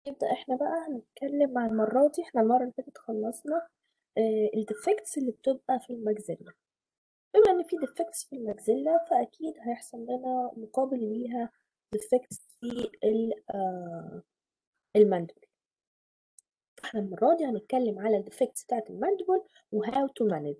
نبدأ احنا بقى هنتكلم عن المرة دي احنا المرة اللي فاتت خلصنا الديفكتس اللي بتبقى في المجزلة بما ان في ديفكتس في المجزلة فأكيد هيحصل لنا مقابل ليها ديفكتس في ال- آه، الماندبل فاحنا المرة دي هنتكلم على الديفكتس بتاعت الماندبل وهاو تو مانج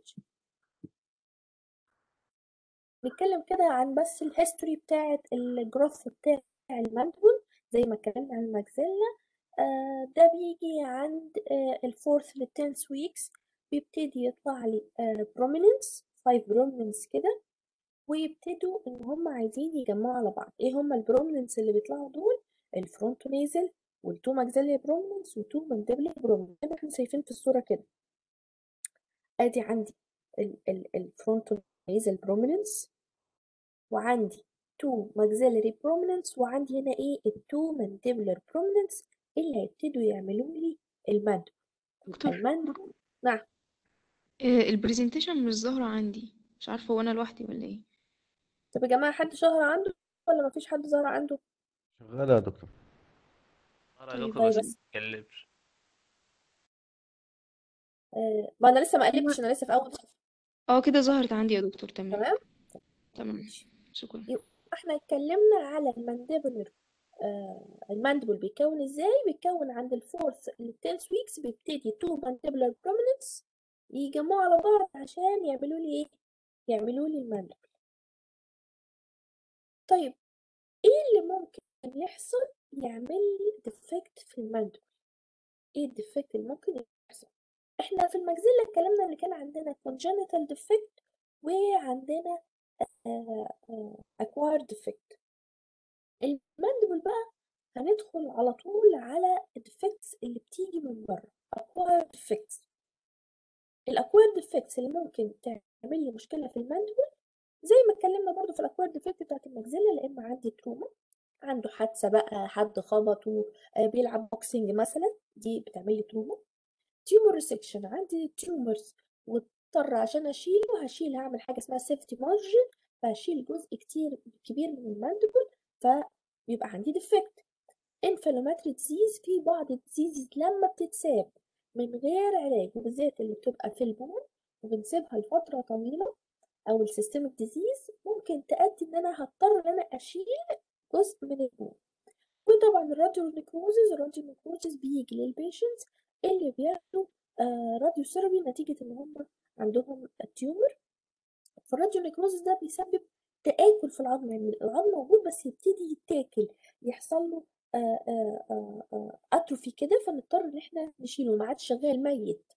نتكلم كده عن بس الهيستوري بتاعت الجروث بتاع الماندبل زي ما اتكلمنا عن المجزلة آه، ده بيجي عند الفورث للتنس ويكس بيبتدي يطلع لي بروميننس فايف بروميننس كده ويبتدوا ان هم عايزين يجمعوا على بعض ايه هم البروميننس اللي بيطلعوا دول الفرونتو نيزل والتو ماكسيلري بروميننس والتو مانديبلي بروميننس زي ما احنا شايفين في الصورة كده ادي عندي الفرونتو نيزل بروميننس وعندي تو ماكسيلري بروميننس وعندي هنا ايه التو مانديبلر بروميننس اللي هيبتدوا يعملوا لي الماندو دكتور الماندو نعم البرزنتيشن مش ظاهرة عندي مش عارفة هو أنا لوحدي ولا ايه طب يا جماعة حد شهر عنده ولا مفيش حد ظهر عنده شغالة يا دكتور مرة طيب دكتور هاي بس بس متكلمش آه ما انا لسه ما أيوة. قلبتش انا لسه في اول صفحة اه كده ظهرت عندي يا دكتور تمام تمام تمام ماشي شكرا يبقى احنا اتكلمنا على المانديبلر آه الماندبل بيتكون ازاي بيتكون عند الفورث للتنس ويكس بيبتدي تو مانديبلر بروميننس يجمعوا على بعض عشان يعملوا لي ايه يعملوا لي الماندبل طيب ايه اللي ممكن يحصل يعمل لي ديفكت في الماندبل ايه الديفكت اللي ممكن يحصل احنا في المجزلة اتكلمنا ان كان عندنا congenital defect وعندنا آه، آه، acquired defect الماندبل بقى هندخل على طول على الديفكتس اللي بتيجي من بره acquired defects الاكويرد defects اللي ممكن تعمل لي مشكلة في الماندبل زي ما اتكلمنا برضو في الاكويرد defect بتاعت المجزلة لا اما عندي تروما عنده حادثة بقى حد خبطه آه، بيلعب بوكسنج مثلا دي بتعمل لي تروما تيومر ريسكشن عندي تيومرز واضطر عشان اشيله هشيل هعمل حاجه اسمها سيفتي مارجن فهشيل جزء كتير كبير من الماندبل فبيبقى عندي ديفكت انفلاماتري ديزيز في بعض الديزيز لما بتتساب من غير علاج وبالذات اللي بتبقى في البون وبنسيبها لفتره طويله او السيستميك ديزيز ممكن تؤدي ان انا هضطر ان انا اشيل جزء من البون وطبعا الراديو نيكروزز الراديو نيكروزز بيجي للبيشنتس اللي بياخدوا آه راديو ثيرابي نتيجة ان هم عندهم تيومر فالراديو نيكروزز ده بيسبب تآكل في العظم يعني العظم موجود بس يبتدي يتاكل يحصل له آه آه آه آه اتروفي كده فنضطر ان احنا نشيله ما عادش شغال ميت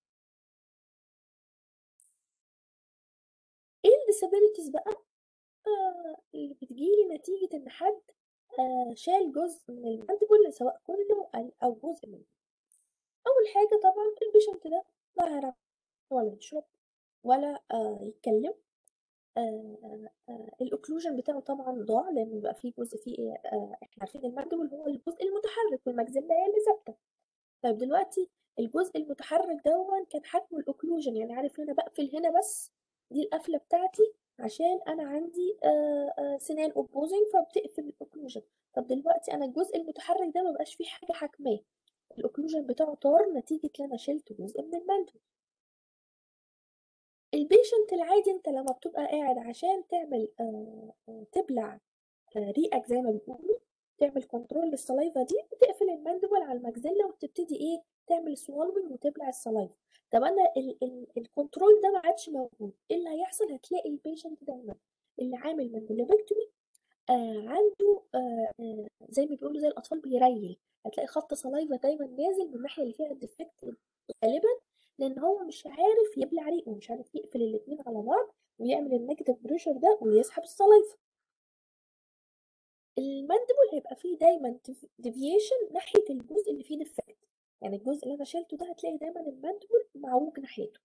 ايه الديسابيلتيز بقى آه اللي بتجيلي نتيجة ان حد آه شال جزء من الماندبل سواء كله او جزء منه اول حاجة طبعا البيشنت ده لا هيعرف ولا يشرب ولا آه يتكلم آه آه الاوكلوجن بتاعه طبعا ضاع لان بيبقى فيه جزء فيه آه احنا عارفين الماندبل هو الجزء المتحرك والمجزلة هي اللي ثابتة طيب دلوقتي الجزء المتحرك دون كان حجمه الاوكلوجن يعني عارف ان انا بقفل هنا بس دي القفلة بتاعتي عشان انا عندي آه آه سنان اوبوزنج فبتقفل الاوكلوجن طب دلوقتي انا الجزء المتحرك ده مبقاش فيه حاجة حاكماه الاوكلوجن بتاعه طار نتيجة ان انا شلت جزء من الماندبل البيشنت العادي انت لما بتبقى قاعد عشان تعمل آه آه تبلع آه ريقك زي ما بيقولوا تعمل كنترول للسلايفا دي بتقفل الماندبل على المجزلة وتبتدي ايه تعمل سوالوينج وتبلع السلايفا طب انا ال ال الكنترول ده ما عادش موجود ايه اللي هيحصل هتلاقي البيشنت دايما اللي عامل ماندولوبكتومي آه عنده آه آه زي ما بيقولوا زي الاطفال بيريل هتلاقي خط سلايفا دايما نازل من الناحيه اللي فيها الديفكت غالبا لان هو مش عارف يبلع ريقه مش عارف يقفل الاتنين على بعض ويعمل النيجاتيف بريشر ده ويسحب السلايفا الماندبل هيبقى فيه دايما ديفيشن ناحيه الجزء اللي فيه ديفكت يعني الجزء اللي انا شلته ده هتلاقي دايما الماندبل معوج ناحيته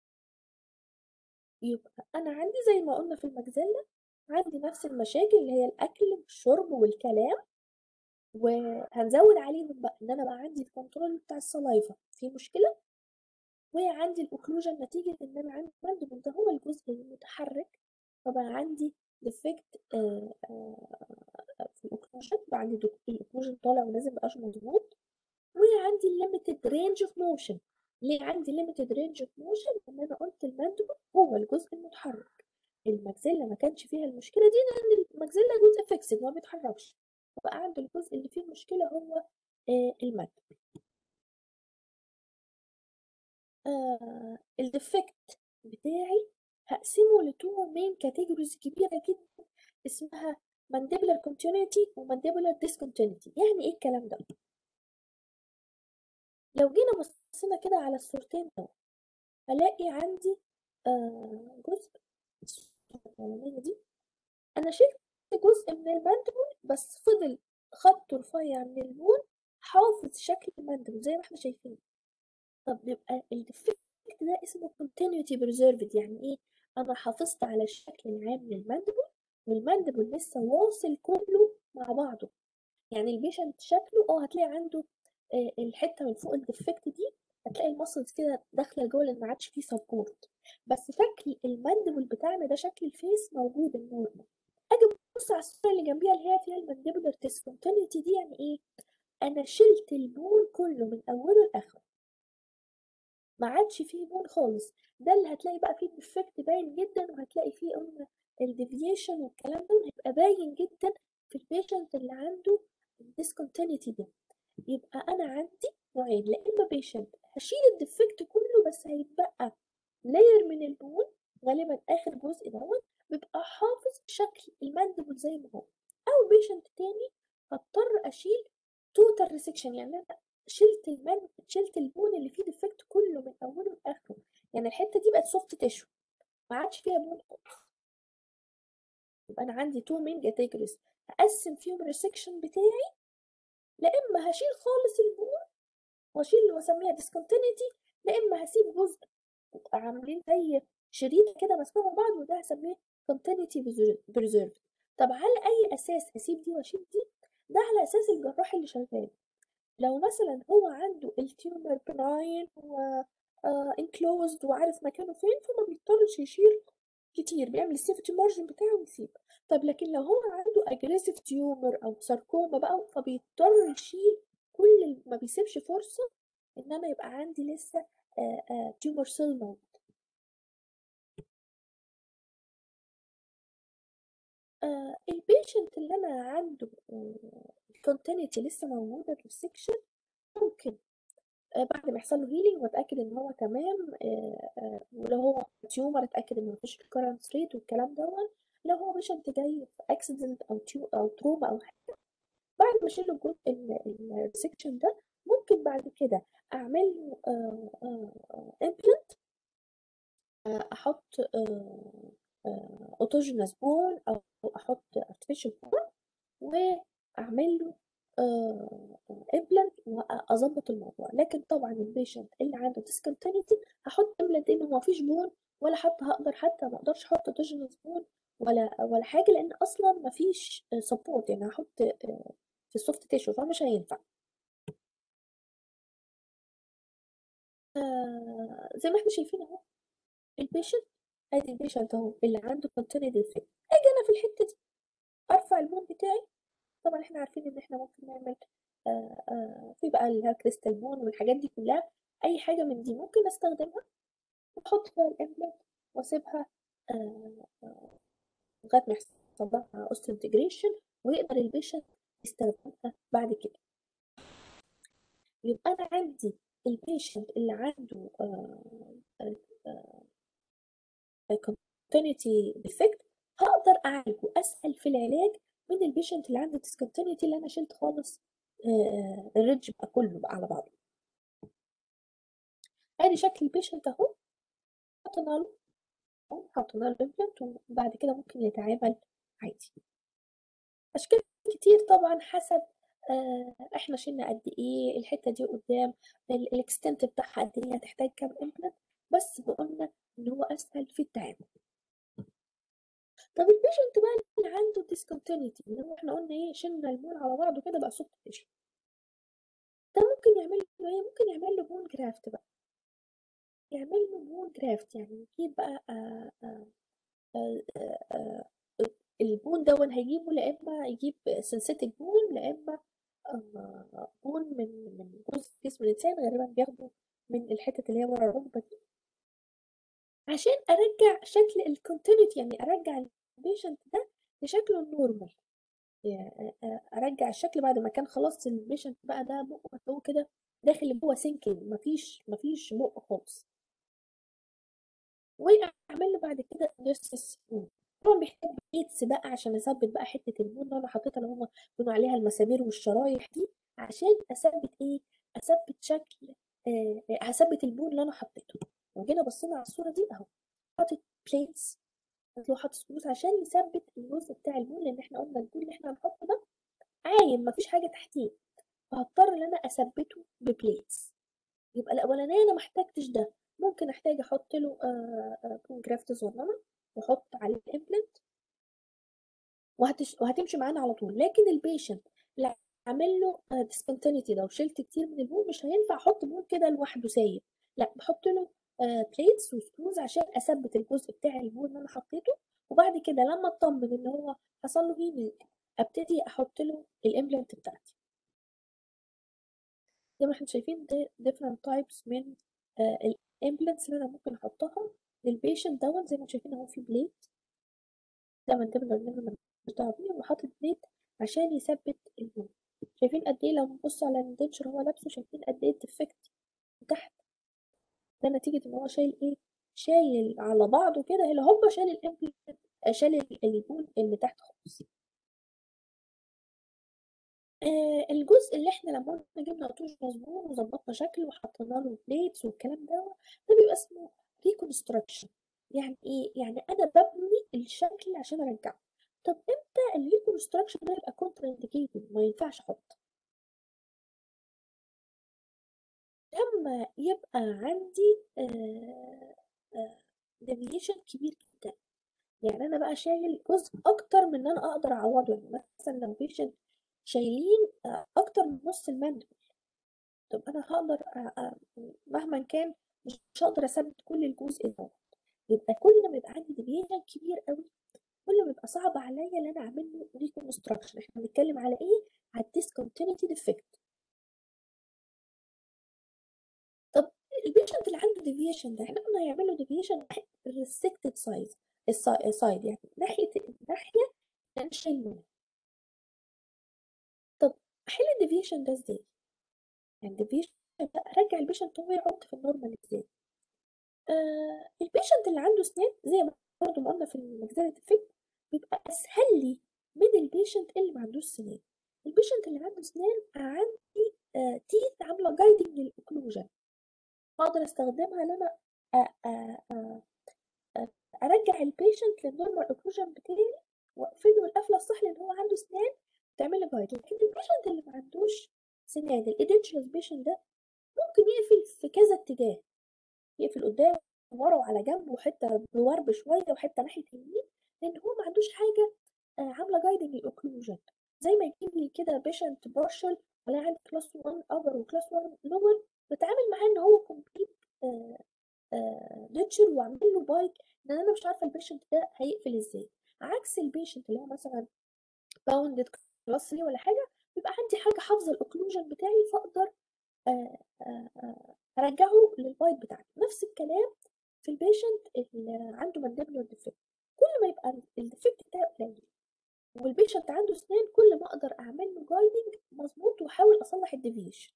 يبقى انا عندي زي ما قلنا في المجزله عندي نفس المشاكل اللي هي الاكل والشرب والكلام وهنزود عليهم بقى ان انا بقى عندي الكنترول بتاع السلايفا في مشكله وعندي الاوكلوجن نتيجه ان انا عندي الماندبل ده هو الجزء المتحرك فبقى عندي ديفكت في الاوكلوجن بقى عندي الاوكلوجن طالع ونازل مبقاش مظبوط عندي limited range of motion ليه عندي limited range of motion لان انا قلت الماندبل هو الجزء المتحرك الماكسيلا ما كانش فيها المشكله دي لان الماكسيلا جزء فيكسد ما بيتحركش فبقى عندي الجزء اللي فيه المشكله هو آه الماندبل آه الديفكت بتاعي هقسمه لتو مين كاتيجوريز كبيره جدا اسمها mandibular continuity و mandibular discontinuity يعني ايه الكلام ده لو جينا بصينا كده على الصورتين دول هلاقي عندي آه جزء الصورة الأولانية دي أنا شلت جزء من الماندبل بس فضل خط رفيع من البون حافظ شكل الماندبل زي ما احنا شايفين طب يبقى الديفكت ده اسمه continuity preserved يعني ايه أنا حافظت على الشكل العام للماندبل والماندبل لسه واصل كله مع بعضه يعني البيشنت شكله اه هتلاقي عنده آه، الحته من فوق الديفكت دي هتلاقي المسلز كده داخله جوه لان ما عادش فيه سبورت بس شكل الماندبل بتاعنا ده شكل الفيس موجود النورمال اجي ابص على الصوره اللي جنبيها اللي هي فيها المانديبولار ديسكونتينيتي دي يعني ايه انا شلت البون كله من اوله لاخره ما عادش فيه بون خالص ده اللي هتلاقي بقى فيه الديفكت باين جدا وهتلاقي فيه قلنا الديفيشن والكلام ده هيبقى باين جدا في البيشنت اللي عنده الديسكونتينيتي ده يبقى انا عندي نوعين لا اما بيشنت هشيل الديفكت كله بس هيتبقى لاير من البون غالبا اخر جزء دوت بيبقى حافظ شكل الماندبل زي ما هو او بيشنت تاني هضطر اشيل توتال ريسكشن يعني انا شلت المن شلت البون اللي فيه ديفكت كله من اوله لاخره يعني الحته دي بقت سوفت تيشو ما عادش فيها بون خالص يبقى انا عندي تو مين كاتيجوريز هقسم فيهم الريسكشن بتاعي لا اما هشيل خالص البون واشيل واسميها discontinuity لا اما هسيب جزء عاملين زي شريط كده ماسكين بعض وده هسميه continuity preserved طب على اي اساس اسيب دي واشيل دي ده على اساس الجراح اللي شغال لو مثلا هو عنده التيومر بناين و انكلوزد وعارف مكانه فين فما بيضطرش يشيل كتير بيعمل السيفتي مارجن بتاعه ويسيب طب لكن لو هو عنده اجريسيف تيومر او ساركوما بقى فبيضطر يشيل كل ال- ما بيسيبش فرصة ان انا يبقى عندي لسه تيومر سيل موجود آه البيشنت اللي انا عنده الكونتينيتي لسه موجودة في السكشن ممكن آه بعد ما يحصل له هيلينج واتاكد ان هو تمام آه آه ولو هو تيومر اتاكد ان مفيش ريكورنس ريت والكلام دوت لو هو بيشنت جاي في اكسيدنت او تيو او تروما او حاجه بعد ما اشيل له الجزء السكشن ده ممكن بعد كده اعمل له امبلانت احط اوتوجينس بون او احط ارتفيشال بون واعمل له امبلانت واظبط الموضوع لكن طبعا البيشنت اللي عنده ديسكونتينيتي هحط امبلانت لان ما فيش بون ولا حتى هقدر حتى ما اقدرش احط اوتوجينس بون ولا ولا حاجه لان اصلا ما فيش سبورت يعني هحط آه، في السوفت تيشو فمش هينفع آه، زي ما احنا شايفين اهو البيشنت ادي البيشنت اهو اللي عنده كونتينيد ديفكت اجي انا في الحته دي ارفع البون بتاعي طبعا احنا عارفين ان احنا ممكن نعمل آه، آه، في بقى اللي هي كريستال بون والحاجات دي كلها اي حاجه من دي ممكن استخدمها واحط فيها الامبلانت واسيبها آه، آه، لغايه ما يحصل لها اوستو انتجريشن ويقدر البيشنت يستخدمها بعد كده يبقى انا عندي البيشنت اللي عنده continuity defect هقدر اعالجه اسهل في العلاج من البيشنت اللي عنده discontinuity اللي انا شلت خالص آه، الريدج بقى كله بقى على بعضه ادي شكل البيشنت اهو حطينا له حطينا له implant وبعد كده ممكن يتعامل عادي اشكال كتير طبعا حسب آه، احنا شلنا قد ايه الحته دي قدام الاكستنت بتاعها قد ايه هتحتاج كام امبلانت بس قلنا ان هو اسهل في التعامل طب البيشنت بقى اللي عنده discontinuity اللي هو احنا قلنا ايه شلنا البون على بعضه كده بقى سوفت تيشو ده ممكن يعمل له ايه ممكن يعمل له بون جرافت بقى يعمل له بون جرافت يعني يجيب بقى آه آه آه آه آه البون ده هيجيبه لا اما يجيب سنسيتك بون لا اما آه، بون من من جزء جسم الإنسان غالبا بياخده من الحتة اللي هي ورا الركبة دي عشان أرجع شكل الكونتينيتي يعني أرجع البيشنت ده لشكله النورمال يعني أرجع الشكل بعد ما كان خلاص البيشنت بقى ده بقه هو كده داخل جوه سينكينج مفيش مفيش بق خالص واعمل له بعد كده نيرسس طبعا بيحتاج بيتس بقى عشان اثبت بقى حته البون اللي انا حطيتها اللي هم بيقولوا عليها المسامير والشرايح دي عشان اثبت ايه اثبت شكل آه آه، هثبت البون اللي انا حطيته وجينا بصينا على الصوره دي اهو حاطط بليتس لو حاطط سكروز عشان يثبت الجزء بتاع البون لان احنا قلنا البون اللي احنا هنحطه ده عايم مفيش حاجه تحتيه فهضطر ان انا اثبته ببليتس يبقى الاولانيه انا ما احتاجتش ده ممكن احتاج احط له بون جرافت صغننه واحط عليه الامبلنت وهتش... وهتمشي معانا على طول لكن البيشنت اللي عامل له ديسكونتينيتي لو شلت كتير من البون مش هينفع احط بون كده لوحده سايب لا بحط له بليتس وسكروز عشان اثبت الجزء بتاع البون اللي انا حطيته وبعد كده لما اطمن ان هو حصل له هيلينج ابتدي احط له الامبلنت بتاعتي زي ما احنا شايفين ده different types من الامبلنتس اللي انا ممكن احطها للبيشنت دوت زي ما شايفين اهو في بليت ده من ضمن النمر بتاع بيه وحاطط بليت عشان يثبت البون شايفين قد ايه لو نبص على الدنشر هو لابسه شايفين قد ايه الديفكت تحت ده نتيجة ان هو شايل ايه شايل على بعضه كده اللي هو شايل الامبلنت شايل البون اللي تحت خالص آه الجزء اللي احنا لما قلنا جبنا قطوش مظبوط وظبطنا شكله وحطينا له بليتس والكلام ده ده بيبقى اسمه ريكونستراكشن يعني ايه يعني انا ببني الشكل عشان ارجعه طب امتى الريكونستراكشن ده يبقى كونتر انديكيتد ما ينفعش احط لما يبقى عندي ديفيشن كبير جدا يعني انا بقى شايل جزء اكتر من ان انا اقدر اعوضه يعني مثلا لو بيشنت شايلين آه، اكتر من نص المندل طب انا هقدر آه، آه، مهما كان مش هقدر اثبت كل الجزء ده يبقى كل ما يبقى عندي ديفيشن كبير قوي كل ما يبقى صعب عليا ان انا اعمل له ريكونستراكشن احنا بنتكلم على ايه على الديسكونتينيتي ديفكت طب البيشنت اللي عنده ديفيشن ده احنا قلنا هيعمل له ديفيشن ناحيه الريستكتد سايز السايد يعني ناحيه الناحيه اللي انا شايل منها طب احل الديفيشن ده ازاي يعني الديفيشن ده ارجع البيشنت هو يقعد في النورمال ازاي آه البيشنت اللي عنده اسنان زي ما برضه ما قلنا في المجزرة الفك بيبقى اسهل لي من البيشنت اللي ما عندوش سنان البيشنت اللي عنده سنان عندي آه تيث عامله جايدنج للاوكلوجن اقدر استخدمها ان انا آه آه آه آه ارجع البيشنت للنورمال اوكلوجن بتاعي واقفله القفله الصح لان هو عنده سنان تعمل له جايد لكن البيشنت اللي ما عندوش سنان الايدنشلس بيشنت ده ممكن يقفل في كذا اتجاه يقفل قدام ورا وعلى جنب وحته بورب شويه وحته ناحيه اليمين لان هو ما عندوش حاجه آه، عامله جايدنج للاوكلوجن زي ما يجيب لي كده بيشنت بارشل ولا عندي كلاس 1 ابر وكلاس 1 لور بتعامل معاه ان هو كومبليت ديتشر واعمل له بايك لان انا مش عارفه البيشنت ده هيقفل ازاي عكس البيشنت اللي هو مثلا باوندد كلاس 3 ولا حاجه بيبقى عندي حاجه حافظه الاوكلوجن بتاعي فاقدر آه، آه، آه، ارجعه للبايت بتاعتي نفس الكلام في البيشنت اللي عنده مانديبلر ديفكت كل ما يبقى الديفكت بتاعه قليل والبيشنت عنده اسنان كل ما اقدر اعمل له جايدنج مظبوط واحاول اصلح الديفيشن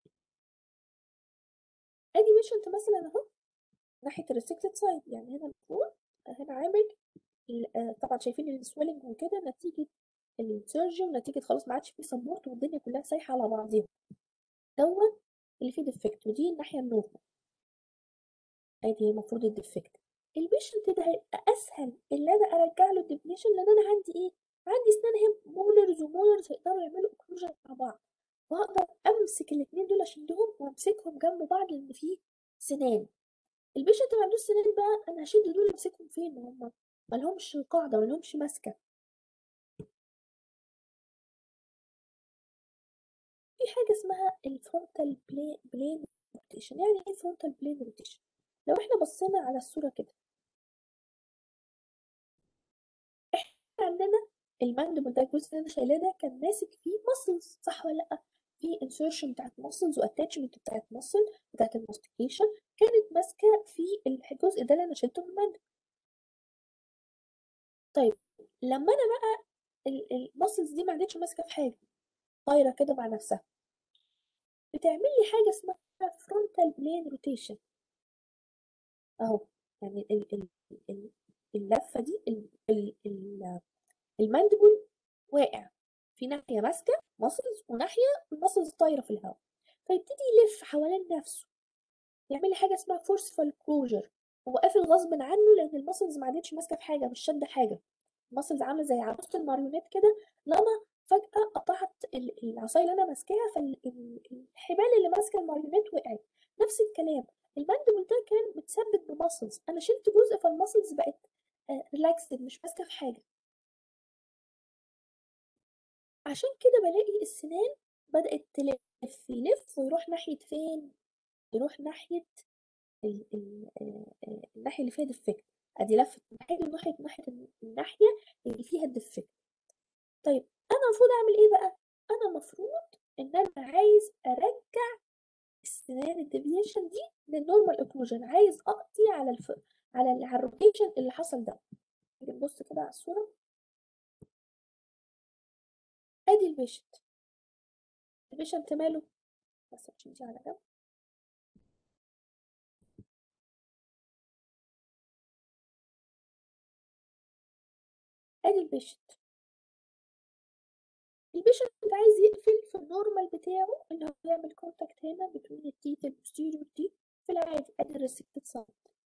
ادي بيشنت مثلا اهو ناحيه الريستكتد سايد يعني هنا فوق هنا عامل ال- آه، طبعا شايفين السويلنج وكده نتيجه السيرجن نتيجه خلاص ما عادش فيه سبورت والدنيا كلها سايحه على بعضيها دوت اللي فيه ديفكت ودي الناحيه النورمال ادي هي المفروض الديفكت البيشنت ده هيبقى اسهل اللي انا ارجع له الديفينيشن لان انا عندي ايه عندي اسنان هي مولرز ومولرز هيقدروا يعملوا اوكلوجن مع بعض واقدر امسك الاثنين دول اشدهم وامسكهم جنب بعض لان فيه سنان البيشنت اللي ما عندوش سنان بقى انا هشد دول امسكهم فين هم مالهمش قاعده مالهمش ماسكه في حاجه اسمها الفرونتال بلين روتيشن يعني ايه فرونتال بلين روتيشن لو احنا بصينا على الصوره كده احنا عندنا الماندبل ده الجزء اللي انا شايلاه ده كان ماسك فيه ماسلز صح ولا لا في انسيرشن بتاعت ماسلز واتاتشمنت بتاعت ماسل بتاعت الماستيكيشن كانت ماسكه في الجزء ده اللي انا شلته من الماندبل طيب لما انا بقى الماسلز دي ما عادتش ماسكه في حاجه طايره كده مع نفسها بتعمل لي حاجه اسمها فرونتال بلين روتيشن اهو يعني ال ال ال اللفه دي ال ال ال الماندبل واقع في ناحيه ماسكه ماسلز وناحيه الماسلز طايره في الهواء فيبتدي يلف حوالين نفسه يعمل لي حاجه اسمها فورسفال كلوجر هو قافل غصب عنه لان الماسلز ما عادتش ماسكه في حاجه مش شاده حاجه الماسلز عامله زي عروسه الماريونيت كده لما فجاه قطعت ال- العصايه اللي انا ماسكاها فالحبال اللي ماسكه الماريونيت وقعت نفس الكلام الماندبل ده كان متثبت بماسلز انا شلت جزء فالماسلز بقت ريلاكسد مش ماسكه في حاجه عشان كده بلاقي السنان بدأت تلف يلف ويروح ناحية فين؟ يروح ناحية ال ال آه، آه، الناحية اللي فيها ديفكت ادي لفة من ناحية ناحية ناحية الناحية اللي فيها الديفكت طيب انا المفروض اعمل ايه بقى؟ انا المفروض ان انا عايز ارجع السنان الديفيشن دي للنورمال اوكلوجن عايز اقضي على الف... على ال- على الروتيشن اللي حصل ده نيجي نبص كده على الصورة ادي البيشنت البيشنت ماله بس عشان دي على جنب ادي البيشنت البيشنت عايز يقفل في النورمال بتاعه اللي هو يعمل كونتاكت هنا بين التيث البوستيريور دي في العادي ادي الريسكتد سايد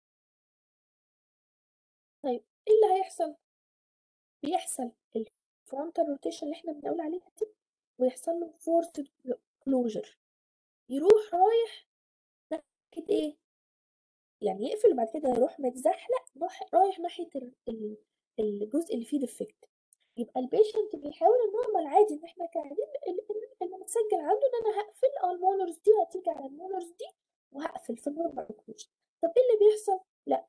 طيب ايه اللي هيحصل بيحصل الفرونتال روتيشن اللي احنا بنقول عليها دي ويحصل له فورسد كلوجر يروح رايح ناحية ايه يعني يقفل وبعد كده يروح متزحلق راح- رايح ناحية ال- ال- الجزء اللي فيه ديفكت يبقى البيشنت بيحاول النورمال عادي ان احنا قاعدين ال- ال- اللي متسجل عنده ان انا هقفل اه المونرز دي هتيجي على المونرز دي وهقفل في النورمال اوكلوجن طب ايه اللي بيحصل؟ لا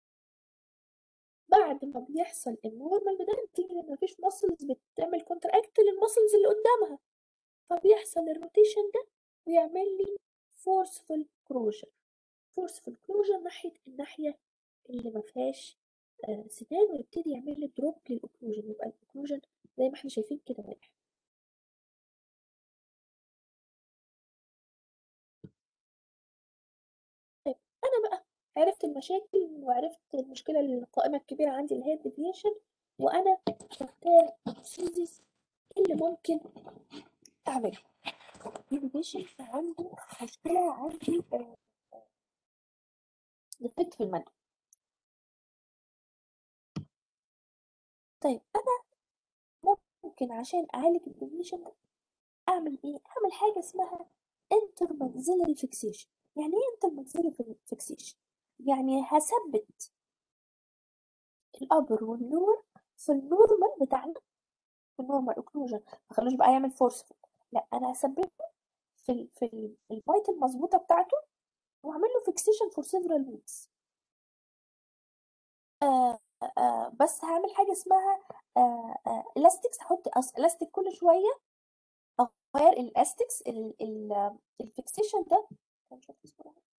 بعد ما بيحصل النورمال ده نتيجة ان مفيش ماسلز بتعمل كونتراكت للماسلز اللي قدامها فبيحصل الروتيشن ده ويعمل لي فورسفul كلوجر فورسفul كلوجر ناحية الناحية اللي ما فيهاش آه، سنان ويبتدي يعمل لي دروب للاوكلوجن يبقى الاوكلوجن زي ما احنا شايفين كده واقع طيب انا بقى عرفت المشاكل وعرفت المشكله القائمه الكبيره عندي اللي هي الديفيشن وانا بختار سيزيس اللي ممكن اعمله الديفيشن عنده مشكله عندي ديفكت في المنهج طيب انا ممكن عشان اعالج الديفيشن ده اعمل ايه اعمل حاجه اسمها intermaxillary fixation يعني ايه intermaxillary fixation يعني هثبت الابر واللور في النورمال بتاعنا في النورمال اوكلوجن ما خلوش بقى يعمل فورسفul لا انا هثبته في ال في ال- البايت المظبوطه بتاعته واعمل له فيكسيشن فور سيفرال ويكس آه آه بس هعمل حاجه اسمها الاستكس هحط الاستيك كل شويه اغير الاستكس الفيكسيشن ده هنشوف اسمه إيه.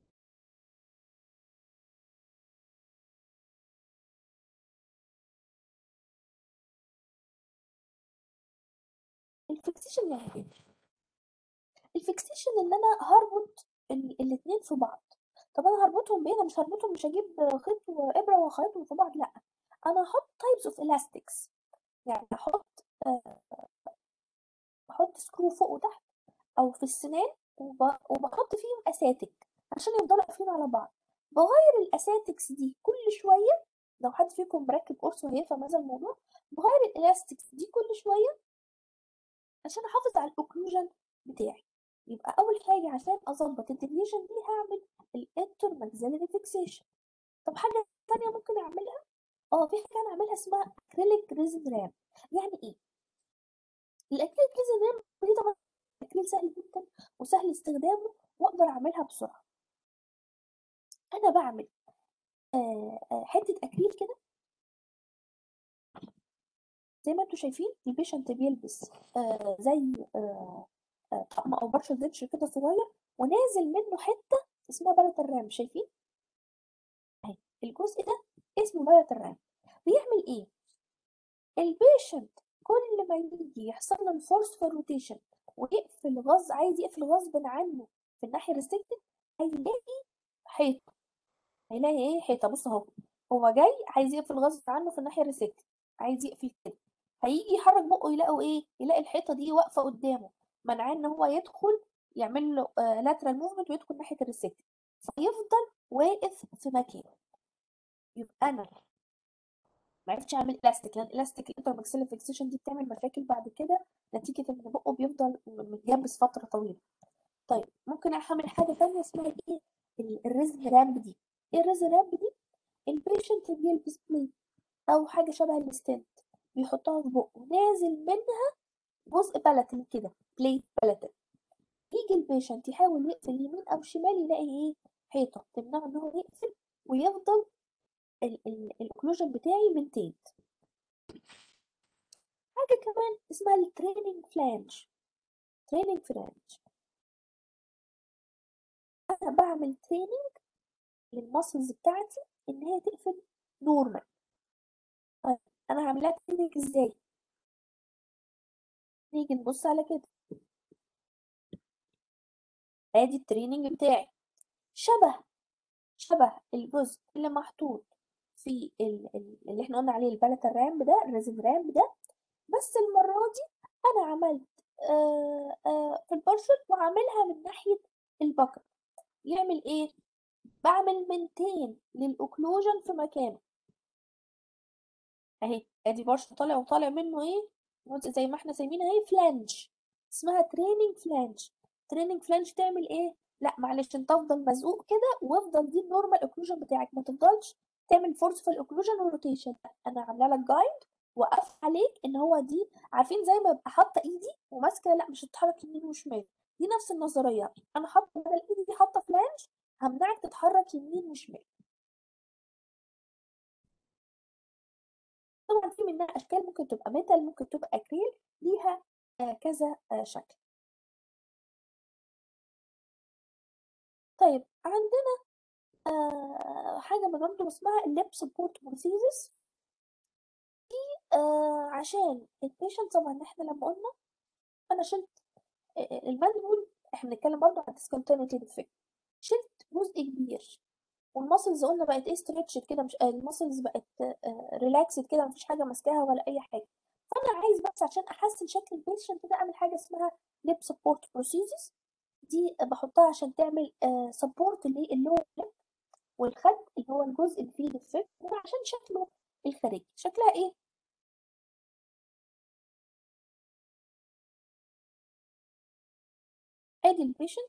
الفيكسيشن يعني ايه الفيكسيشن ان انا هربط ال- الاتنين في بعض طب انا هربطهم بايه انا مش هربطهم مش هجيب خيط وابره واخيطهم في بعض لا انا هحط تايبس اوف eلاستكس يعني احط آه، بحط سكرو فوق وتحت او في السنان وب- وبحط فيهم اساتك عشان يفضلوا قافلين على بعض بغير الاساتكس دي كل شويه لو حد فيكم مركب قرص وهيفهم هذا الموضوع بغير الالاستكس دي كل شويه عشان احافظ على الاوكلوجن بتاعي يبقى اول حاجه عشان اظبط الديفيشن دي هعمل الانتر ماكسيلري فيكسيشن طب حاجه تانية ممكن اعملها اه في حاجه انا اعملها اسمها اكريليك ريزن رام يعني ايه الاكريليك ريزن رام دي طبعا اكريل سهل جدا وسهل استخدامه واقدر اعملها بسرعه انا بعمل آه آه حته اكريل كده زي ما انتوا شايفين البيشنت بيلبس آه زي آه آه طقم او برشة زيتش كده صغير ونازل منه حتة اسمها بلة الرام شايفين اهي الجزء ده اسمه بلة الرام بيعمل ايه البيشنت كل ما يجي يحصل له الفورس روتيشن ويقفل غصب عايز يقفل غصب عنه في الناحية الريستكتد هيلاقي حيطة هيلاقي ايه حيطة بص اهو هو جاي عايز يقفل غصب عنه في الناحية الريستكتد عايز يقفل كده هيجي يحرك بقه يلاقوا ايه يلاقي الحيطة دي واقفة قدامه منعاه ان هو يدخل يعمل له لاترال موفمنت ويدخل ناحية الريستكتد فيفضل واقف في مكانه يبقى انا ما عرفتش اعمل الاستيك لان الاستيك الانترماكسيلر فيكسيشن دي بتعمل مشاكل بعد كده نتيجه ان بقه بيفضل متجبس فتره طويله طيب ممكن اعمل حاجه تانية اسمها ايه الريزم رامب دي ايه الريزم رامب دي البيشنت بيلبس بليت او حاجه شبه الستنت بيحطها في بقه نازل منها جزء بلتن كده بليت بلتن يجي البيشنت يحاول يقفل يمين او شمال يلاقي ايه حيطه تمنعه ان هو يقفل ويفضل الاوكلوجن بتاعي منتين حاجة كمان اسمها التريننج فلانج تريننج فلانج أنا بعمل تريننج للماسلز بتاعتي إن هي تقفل نورمال طيب أنا هعملها تريننج إزاي؟ نيجي نبص على كده ادي التريننج بتاعي شبه شبه الجزء اللي محطوط في ال- ال- اللي احنا قلنا عليه البالت الرامب ده الريزم رامب ده بس المرة دي أنا عملت آه آه في البارشل وعاملها من ناحية البكر يعمل إيه؟ بعمل منتين للأوكلوجن في مكانه أهي أدي بارشل طالع وطالع منه إيه؟ جزء زي ما احنا سايبينها اهي فلانج اسمها تريننج فلانج تريننج فلانج تعمل إيه؟ لا معلش انت افضل مزقوق كده وافضل دي النورمال اوكلوجن بتاعك ما تفضلش تعمل فورسفul اوكلوجن وروتيشن انا عامله لك جايد وقف عليك ان هو دي عارفين زي ما ابقى حاطه ايدي وماسكه لا مش هتتحرك يمين وشمال دي نفس النظريه انا حاطه بدل ايدي دي حاطه فلانج همنعك تتحرك يمين وشمال طبعا في منها اشكال ممكن تبقى ميتال ممكن تبقى اكريل ليها آه كذا آه شكل طيب عندنا آه حاجه برضه اسمها الليب سبورت بروسيسز آه عشان البيشنت طبعا احنا لما قلنا انا شلت المندبل احنا بنتكلم برضه عن discontinuity defect شلت جزء كبير والماسلز قلنا بقت ايه ستريتشد كده مش الماسلز بقت ريلاكسد كده مفيش حاجه ماسكاها ولا اي حاجه فانا عايز بس عشان احسن شكل البيشنت ده اعمل حاجه اسمها ليب سبورت بروسيسز دي بحطها عشان تعمل سبورت للور ليب والخد اللي هو الجزء اللي فيه ديفكت وعشان شكله الخارجي شكلها ايه ادي البيشنت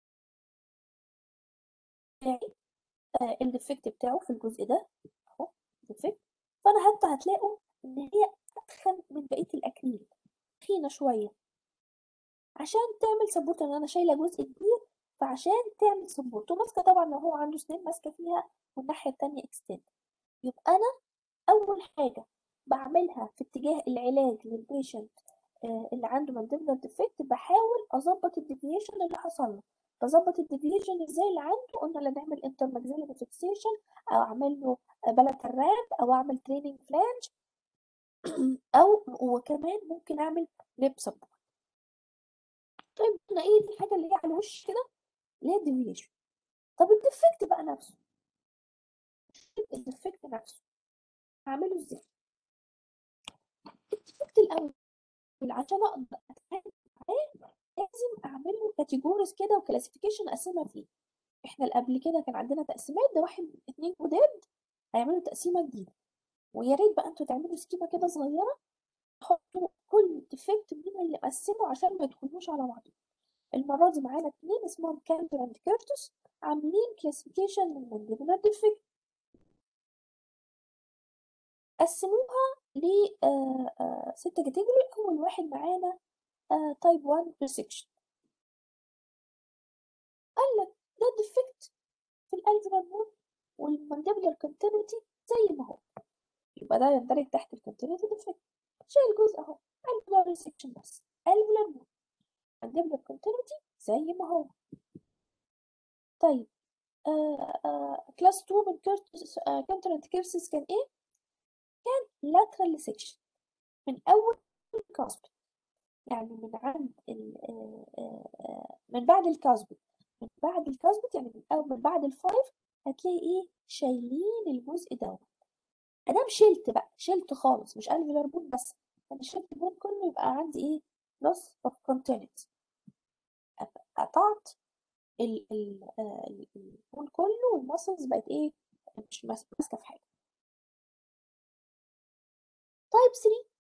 بتاعي آه الديفكت بتاعه في الجزء ده اهو ديفكت فانا حتى هتلاقوا ان هي اتخن من بقيه الاكريل تخينه شويه عشان تعمل سبورت ان انا شايله جزء كبير فعشان تعمل سبورت وماسكه طبعا لو هو عنده سنين ماسكه فيها والناحيه التانية اكستند يبقى انا اول حاجه بعملها في اتجاه العلاج للبيشنت آه اللي عنده مانديبولار ديفكت بحاول اظبط الديفيشن اللي حصل له بظبط الديفيجن ازاي اللي عنده قلنا لا نعمل انترماكسيلري فيكسيشن او اعمل له بلت الراب او اعمل تريننج فلانج او وكمان ممكن اعمل ليب سبورت طيب قلنا ايه دي الحاجه اللي هي على الوش كده اللي هي الديفيجن طب الديفكت بقى نفسه الديفكت نفسه هعمله ازاي الديفكت الاول عشان اقدر اتعامل معاه لازم اعمل له كاتيجوريز كده وكلاسيفيكيشن اقسمها فيه احنا اللي قبل كده كان عندنا تقسيمات ده واحد اتنين جداد هيعملوا تقسيمه جديده ويا ريت بقى انتوا تعملوا سكيمه كده صغيره تحطوا كل ديفكت من اللي قسمه عشان ما يدخلوش على بعض المره دي معانا اتنين اسمهم كامبر اند كيرتس عاملين كلاسيفيكيشن للمانديبولار ديفكت قسموها ل ستة كاتيجوري أول واحد معانا تايب 1 ريسكشن قال لك ده ديفكت في الالفيولار بون والمانديبولار كونتينيوتي زي ما هو يبقى ده يندرج تحت الكونتينيوتي ديفكت شايل جزء اهو الفولار سيكشن بس الفولار بون هنجيب له الكونتينيتي زي ما هو طيب آه آه كلاس 2 من كونتيننت كيرسز كان ايه؟ كان lateral section من اول الكاسبت يعني من عند ال آه آه آه من بعد الكاسبت من بعد الكاسبت يعني من أو من بعد الفايف هتلاقي ايه شايلين الجزء دوت ادام شلت بقى شلت خالص مش الفيلر بون بس انا شلت البون كله يبقى عندي ايه loss of continuity قطعت ال ال آه، ال- البون كله والمسلز بقت ايه مش ماس- ماسكه في حاجه تايب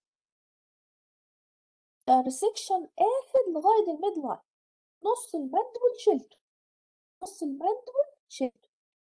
3 ريسكشن اخد لغايه الميد لاين نص المندبل شلته نص المندبل شلته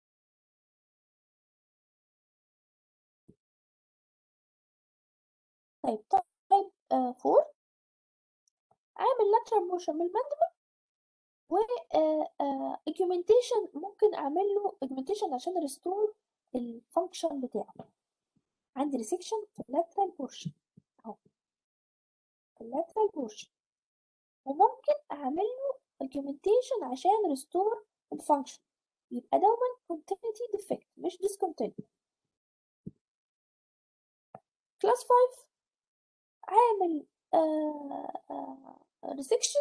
طيب طيب 4 عامل lateral motion من المندبل و augmentation ممكن اعمل له augmentation عشان ريستور الفانكشن بتاعه عندي ريسكشن في اللاترال بورشن اهو في اللاترال بورشن وممكن اعمل له augmentation عشان ريستور الفانكشن يبقى دوما continuity defect مش discontinuity كلاس 5 عامل ريسكشن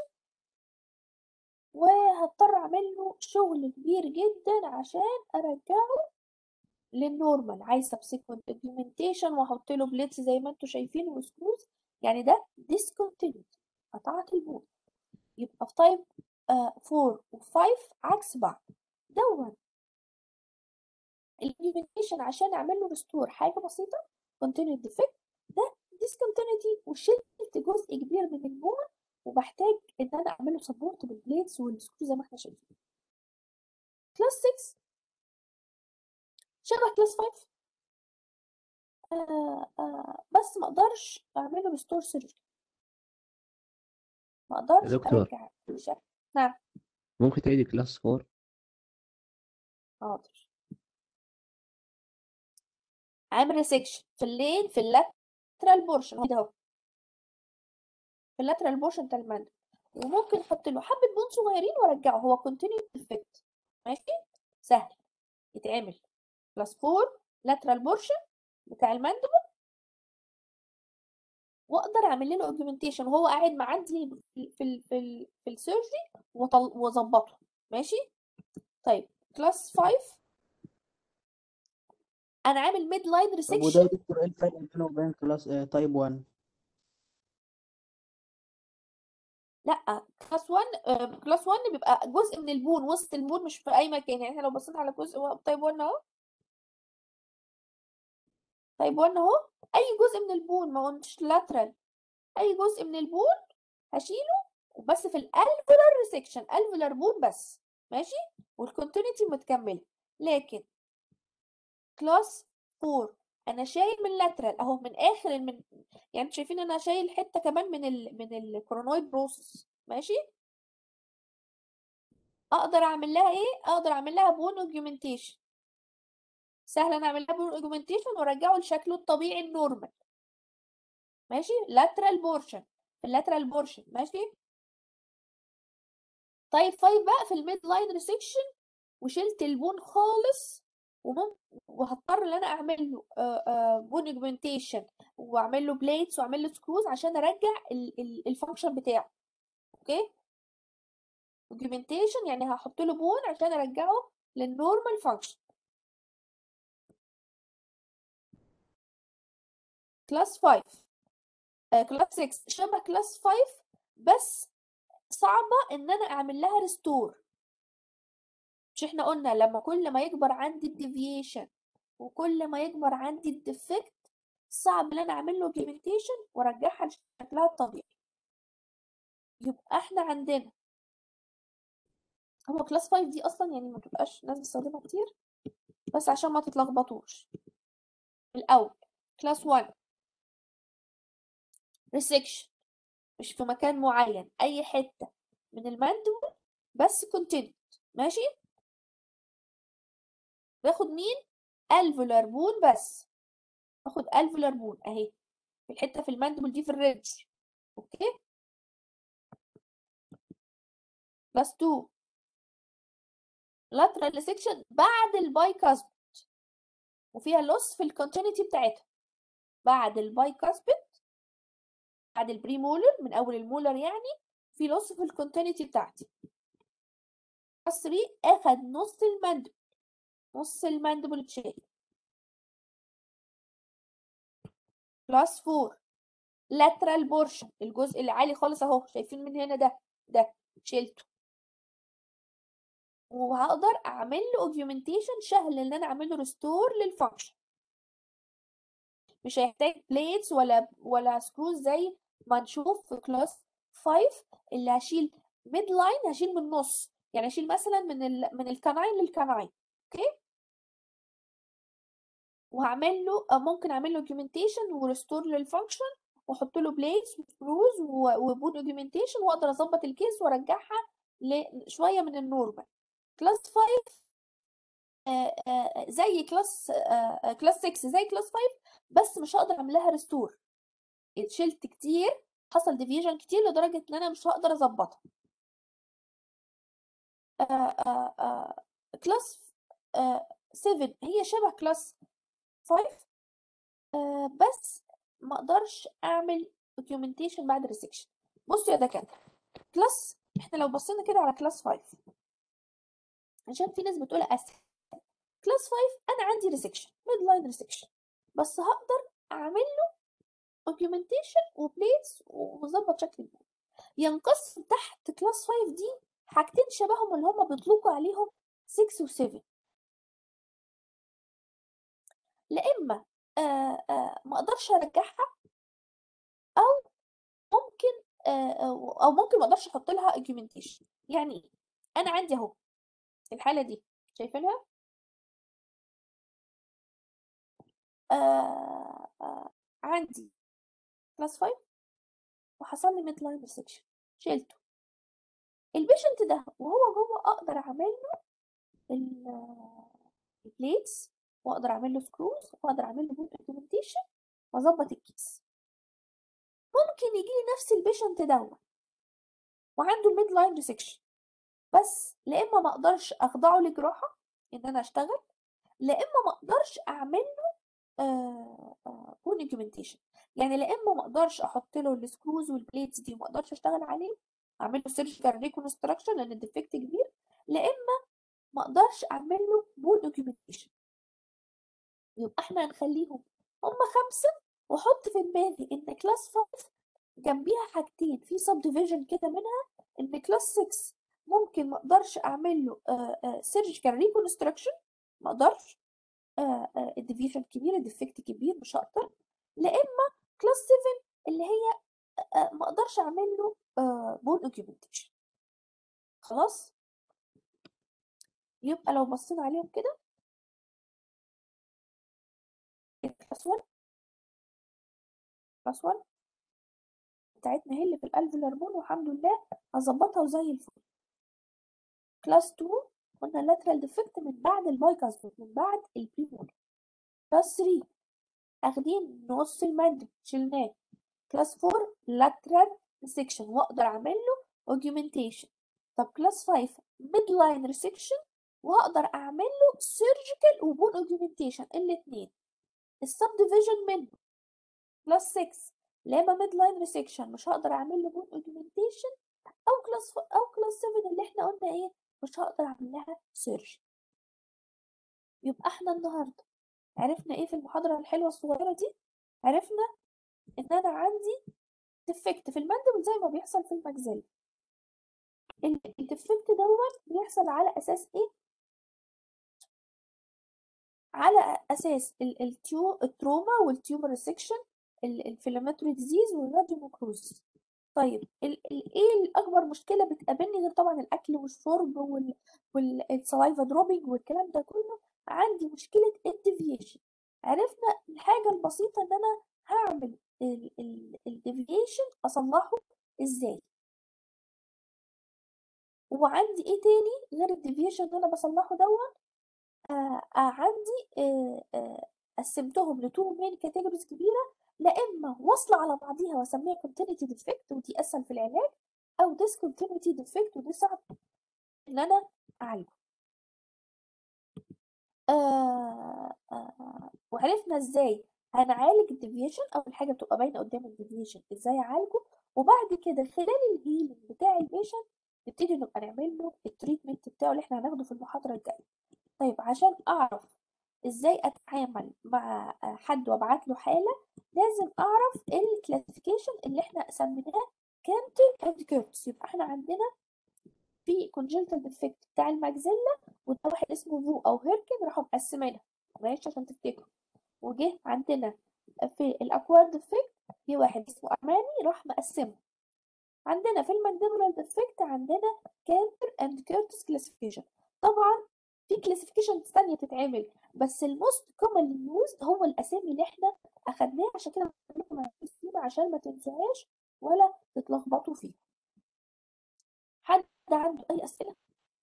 وهضطر اعمل له شغل كبير جدا عشان ارجعه للنورمال عايز سبسيكونت امبلمنتيشن واحط له بليتس زي ما انتم شايفين وسكروز يعني ده discontinued قطعت البول يبقى في تايب 4 و5 عكس بعض دون الامبلمنتيشن عشان اعمل له ريستور حاجه بسيطه continued defect ده discontinuity وشلت جزء كبير من البول وبحتاج ان انا اعمل له سبورت بالبليتس والسكرو زي ما احنا شايفين كلاس 6 شبه كلاس 5 آه آه بس ما اقدرش اعمل له ريستور سيرجري ما يا اقدرش دكتور ارجع الشكل نعم ممكن تعيدي كلاس 4 حاضر عامل ريسكشن في اللين في اللاترال بورشن اهو ده اهو في اللاترال بورشن بتاع المندل وممكن احط له حبه بون صغيرين وارجعه هو كونتينيو افكت ماشي سهل يتعمل بلس 4 لاترال بورشن بتاع المندل واقدر اعمل له اوجمنتيشن وهو قاعد معدي في في ال في ال في السيرجري وأطل- واظبطه ماشي طيب كلاس 5 انا عامل ميد لاين طب وده ريسكشن يا دكتور ايه الفرق بينه وبين كلاس آه تايب 1 لا كلاس 1 آه، كلاس 1 بيبقى جزء من البون وسط البون مش في اي مكان يعني احنا لو بصينا على جزء تايب 1 اهو تايب 1 اهو اي جزء من البون ما قلتش لاترال اي جزء من البون هشيله بس في الالفولار ريسكشن الفولار بون بس ماشي والكونتينيتي متكمله لكن كلاس 4 انا شايل من لاترال اهو من اخر من يعني انتوا شايفين انا شايل حته كمان من ال من الكورونويد بروسس ماشي اقدر اعمل لها ايه اقدر اعمل لها بون اوجمنتيشن سهل انا اعمل لها بون اوجمنتيشن وارجعه لشكله الطبيعي النورمال ماشي لاترال بورشن في اللاترال بورشن ماشي طيب 5 بقى في الميد لاين ريسكشن وشلت البون خالص وممكن وهضطر ان انا اعمل له بون اوجمنتيشن واعمل له بليتس واعمل له سكروز عشان ارجع الفانكشن بتاعه اوكي اوجمنتيشن يعني هحط له بون عشان ارجعه للنورمال فانكشن كلاس 5 كلاس 6 شبه كلاس 5 بس صعبة ان انا اعمل لها ريستور مش احنا قلنا لما كل ما يكبر عندي الديفيشن وكل ما يكبر عندي الديفكت صعب ان انا اعمل له اوجمنتيشن وارجعها لشكلها الطبيعي يبقى احنا عندنا هو كلاس 5 دي اصلا يعني ما تبقاش ناس بتستخدمها كتير بس عشان ما تتلخبطوش الاول كلاس 1 ريسكشن مش في مكان معين اي حته من المندول بس كونتينيوت ماشي باخد مين الفولار بون بس باخد الفولار بون اهي في الحته في الماندبل دي في الريدج اوكي بلس 2 lateral section بعد البايكاسبيد وفيها لوس في الكونتينيتي بتاعتها بعد البايكاسبيد بعد البريمولر من اول المولر يعني في لوس في الكونتينيتي بتاعتي بلس 3 اخد نص الماندبل نص الماندبل اتشال بلس 4 lateral portion الجزء اللي عالي خالص اهو شايفين من هنا ده ده شلته وهقدر اعمل له اوجيومنتيشن سهل ان انا اعمل له ريستور للفانكشن مش هيحتاج بليتس ولا ولا سكروز زي ما نشوف في كلاس 5 اللي هشيل ميد لاين هشيل من النص يعني هشيل مثلا من ال من الكناين للكناين اوكي وهعمل له أو ممكن اعمل له اوجيومنتيشن وريستور للفانكشن واحط له بليتس وسكروز وبون اوجيومنتيشن واقدر اظبط الكيس وارجعها لشويه من النورمال كلاس 5 آه، آه، زي كلاس آه، كلاس 6 زي كلاس 5 بس مش هقدر اعمل لها ريستور اتشلت كتير حصل ديفيجن كتير لدرجه ان انا مش هقدر اظبطها كلاس 7 هي شبه كلاس 5 آه، بس ما اقدرش اعمل دوكيومنتيشن بعد الريسكشن بصوا يا دكاتره كلاس احنا لو بصينا كده على كلاس 5 عشان في ناس بتقول اسهل كلاس 5 انا عندي ريسكشن ميد لاين ريسكشن بس هقدر اعمل له اوجيومنتيشن وبليتس واظبط شكل البول ينقسم تحت كلاس 5 دي حاجتين شبههم اللي هم بيطلقوا عليهم 6 و7 لا اما آه آه ما اقدرش ارجعها او ممكن آه آه، او ممكن ما اقدرش احط لها اوجيومنتيشن يعني ايه انا عندي اهو الحاله دي شايفينها آه آه عندي كلاس 5 وحصل لي ميد لاين ريسكشن شلته البيشنت ده وهو جوه اقدر اعمل له البليتس واقدر اعمل له سكروز واقدر اعمل له بوت اوجيومنتيشن واظبط الكيس ممكن يجي لي نفس البيشنت دوت وعنده ميد لاين ريسكشن بس لا اما ما اقدرش اخضعه لجراحه ان انا اشتغل لا اما ما اقدرش اعمل له بون اوجيومنتيشن يعني لا اما ما اقدرش احط له السكروز والبليتس دي وما اقدرش اشتغل عليه اعمل له سيرجيكال ريكونستراكشن لان الديفكت كبير لا اما ما اقدرش اعمل له بون اوجيومنتيشن يبقى احنا هنخليهم هم خمسه واحط في دماغي ان كلاس 5 جنبيها حاجتين في سب ديفيجن كده منها ان كلاس 6 ممكن ما اقدرش اعمل له سيرجيكال ريكونستراكشن ما اقدرش الديفيجن كبير الديفكت كبير مش هقدر لا اما كلاس 7 اللي هي آه، ما اقدرش اعمل له بون اوجيومنتيشن خلاص يبقى لو بصينا عليهم كده كلاس 1 كلاس 1 بتاعتنا هي اللي في الالفيولار بون والحمد لله هظبطها وزي الفل كلاس 2 قلنا اللاترال ديفكت من بعد البايكاس من بعد البريمول كلاس 3 اخدين نص الماندل شلناه كلاس 4 لاترال ريسكشن واقدر اعمل له اوجيومنتيشن طب كلاس 5 ميد لاين ريسكشن واقدر اعمل له سيرجيكال وبون اوجيومنتيشن الاثنين السب ديفيجن منه كلاس 6 لما ميد لاين ريسكشن مش هقدر اعمل له بون اوجيومنتيشن او كلاس او كلاس 7 اللي احنا قلنا ايه مش هقدر اعمل لها سيرج يبقى احنا النهارده عرفنا ايه في المحاضره الحلوه الصغيره دي عرفنا ان انا عندي ديفكت في المندبل زي ما بيحصل في المجزله الديفكت دوت بيحصل على اساس ايه على اساس ال- التيو التروما والتيومر ريسكشن الانفلاماتوري ديزيز والراديوموكروزيس طيب ال ال ايه الاكبر مشكله بتقابلني غير طبعا الاكل والشرب وال والسلايفا دروبينج والكلام ده كله عندي مشكله الديفيشن عرفنا الحاجه البسيطه ان انا هعمل الديفيشن اصلحه ازاي وعندي ايه تاني غير الديفيشن اللي انا بصلحه دوت آه آه عندي آه آه قسمتهم لتو مين كاتيجوريز كبيره لا اما واصله على بعضيها واسميها continuity defect ودي اسهل في العلاج او discontinuity defect ودي صعب ان انا اعالجه آه آه وعرفنا ازاي هنعالج الديفيشن اول حاجه بتبقى باينه قدام الديفيشن ازاي اعالجه وبعد كده خلال الهيلينج بتاع البيشنت نبتدي نبقى نعمل له التريتمنت بتاعه اللي احنا هناخده في المحاضره الجايه طيب عشان اعرف ازاي اتعامل مع آه، حد وابعت له حاله لازم اعرف الكلاسيفيكيشن اللي احنا سميناه كانتر اند كيرتس يبقى احنا عندنا في كونجنتال ديفكت بتاع الماجزيلا وده واحد اسمه فو او هيركن راحوا مقسمينها معلش عشان تفتكروا وجه عندنا في الاكوارد ديفكت في واحد اسمه ارماني راح مقسمه عندنا في المانديبولار ديفكت عندنا كانتر اند كيرتس كلاسيفيكيشن طبعا في كلاسيفيكيشن ثانيه تتعمل بس الموست كومنلي يوزد هو الاسامي اللي احنا اخدناها عشان كده بقول لكم هنقسمها عشان ما تنسوهاش ولا تتلخبطوا فيها حد عنده اي اسئله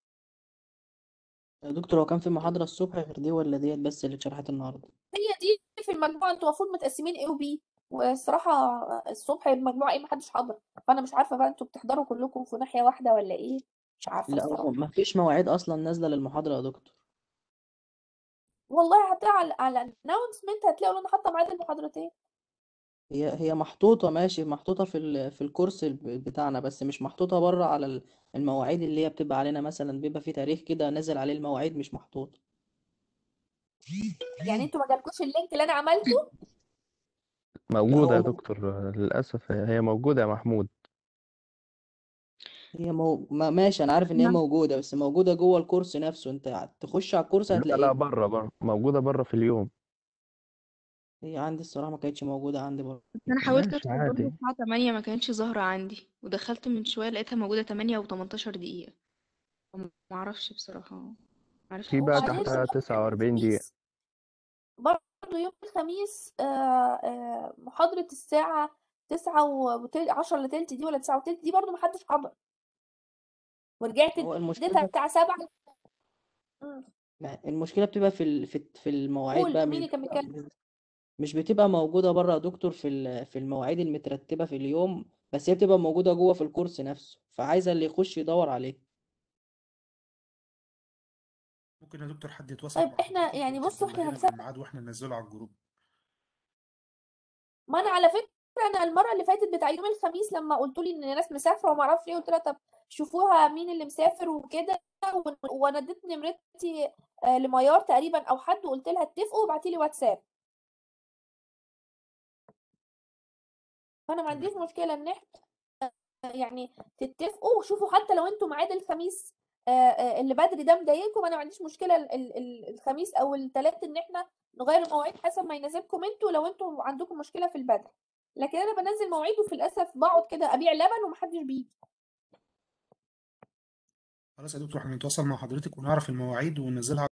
يا دكتور هو كان في محاضرة الصبح غير دي ولا ديت بس اللي اتشرحت النهاردة هي دي في المجموعه انتوا المفروض متقسمين ايه وبي والصراحه الصبح المجموعه ايه محدش حاضر فانا مش عارفه بقى انتوا بتحضروا كلكم في ناحيه واحده ولا ايه مش عارفه لا هو الصراحه ما فيش مواعيد اصلا نازلة للمحاضرة يا دكتور والله هتلاقي على على الانونسمنت هتلاقوا انا حاطه ميعاد المحاضرتين هي هي محطوطة ماشي محطوطة في ال... في الكورس ب- بتاعنا بس مش محطوطة بره على ال- المواعيد اللي هي بتبقى علينا مثلا بيبقى في تاريخ كده نازل عليه المواعيد مش محطوط يعني انتوا ما جالكوش اللينك اللي انا عملته لا موجودة يا هو دكتور للأسف هي موجودة يا محمود هي مو... ما ماشي انا عارف ان هي نعم. موجودة بس موجودة جوه الكورس نفسه انت تخش على الكورس لا لا هتلاقيه بره بره موجودة بره في اليوم هي عندي الصراحة ما كانتش موجودة عندي برضه بس انا حاولت ماشي ادخل برضه عادي الساعة 8 ما كانتش ظاهرة عندي ودخلت من شوية لقيتها موجودة 8 و18 دقيقة ما اعرفش بصراحة معرفتش في بقى وبعدين تحتها يوم تسعة وأربعين دقيقة الخميس برضه يوم الخميس آه، آه، محاضرة الساعة تسعة وتل... عشرة لتلت دي ولا تسعة وتلت دي برضه محدش حضر ورجعت هو اديتها المشكلة بتاع سبعة مم. ما- المشكلة بتبقى في ال... في في المواعيد قول بقى مين مش اللي كان بتبقى بيتكلم مش بتبقى موجودة بره يا دكتور في ال... في المواعيد المترتبة في اليوم بس هي بتبقى موجودة جوه في الكورس نفسه فعايزة اللي يخش يدور عليه ممكن يا دكتور حد يتواصل طيب مع احنا حضرتك يعني بصوا احنا وتبلغينا هنسافر بالميعاد واحنا ننزله على الجروب ما انا على فكرة انا المرة اللي فاتت بتاع يوم الخميس لما قلت لي ان ناس مسافرة وما اعرفش ايه قلت لها طب شوفوها مين اللي مسافر وكده ون- وانا اديت نمرتي آه، لميار تقريبا او حد وقلت لها اتفقوا وابعتي لي واتساب فانا ما عنديش تمام مشكلة ان احنا يعني تتفقوا وشوفوا حتى لو انتوا ميعاد الخميس آه، آه، اللي بدري ده مضايقكم انا ما عنديش مشكله ال- ال- ال- الخميس او الثلاث ان احنا نغير المواعيد حسب ما يناسبكم انتوا لو انتوا عندكم مشكله في البدري لكن انا بنزل مواعيد وفي الاسف بقعد كده ابيع لبن ومحدش بيجي خلاص يا دكتور احنا نتواصل مع حضرتك ونعرف المواعيد وننزلها